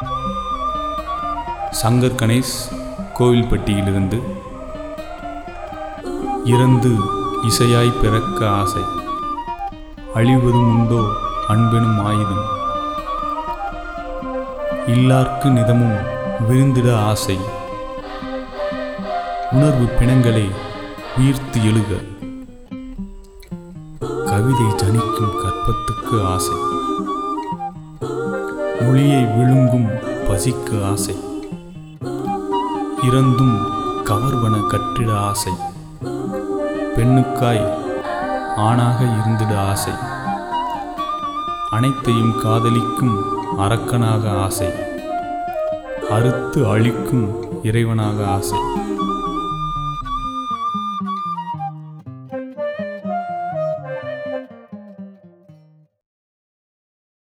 சங்கர் கணேஷ் கோவில்பட்டியிலிருந்து இறந்து இசையாய் பிறக்க ஆசை அழிவதும் உண்டோ அன்பெனும் ஆயுதம் இல்லார்க்கு நிதமும் விருந்திட ஆசை உணர்வு பிணங்களே உயிர்த்து எழுக கவிதை ஜனிக்கும் கற்பத்துக்கு ஆசை மொழியை விழுங்கும் பசிக்கு ஆசை இறந்தும் கவர்வன கற்றிட ஆசை பெண்ணுக்காய் ஆணாக இருந்திட ஆசை அனைத்தையும் காதலிக்கும் அரக்கனாக ஆசை அறுத்து அழிக்கும் இறைவனாக ஆசை